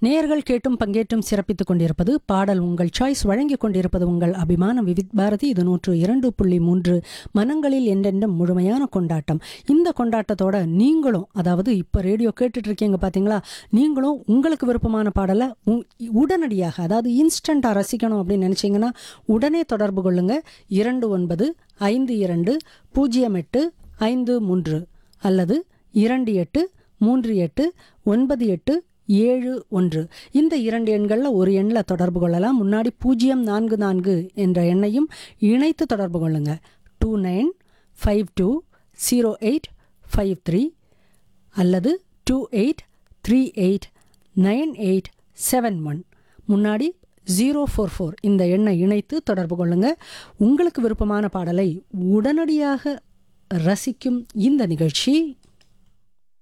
நேயர்கள் கேட்டும் பங்கேற்றும் சிறப்பித்துக் கொண்டிருப்பது பாடல் உங்கள் சாய்ஸ் வழங்கிக் கொண்டிருப்பது உங்கள் அபிமான விவித் பாரதி இது நூற்று இரண்டு புள்ளி மூன்று மனங்களில் என்றென்றும் முழுமையான கொண்டாட்டம் இந்த கொண்டாட்டத்தோட நீங்களும் அதாவது இப்போ ரேடியோ கேட்டுட்டு இருக்கீங்க பார்த்தீங்களா நீங்களும் உங்களுக்கு விருப்பமான பாடலை உ- உடனடியாக அதாவது இன்ஸ்டண்ட்டாக ரசிக்கணும் அப்படின்னு நினச்சிங்கன்னா உடனே தொடர்பு கொள்ளுங்க இரண்டு ஒன்பது ஐந்து இரண்டு பூஜ்ஜியம் எட்டு ஐந்து மூன்று அல்லது இரண்டு எட்டு மூன்று எட்டு ஒன்பது எட்டு ஏழு ஒன்று இந்த இரண்டு எண்களில் ஒரு எண்ணில் தொடர்பு கொள்ளலாம் முன்னாடி பூஜ்ஜியம் நான்கு நான்கு என்ற எண்ணையும் இணைத்து தொடர்பு கொள்ளுங்க two nine five two zero eight five three அல்லது two eight three eight nine eight seven one முன்னாடி ஜீரோ ஃபோர் ஃபோர் இந்த எண்ணை இணைத்து தொடர்பு கொள்ளுங்க உங்களுக்கு விருப்பமான பாடலை உடனடியாக ரசிக்கும் இந்த நிகழ்ச்சி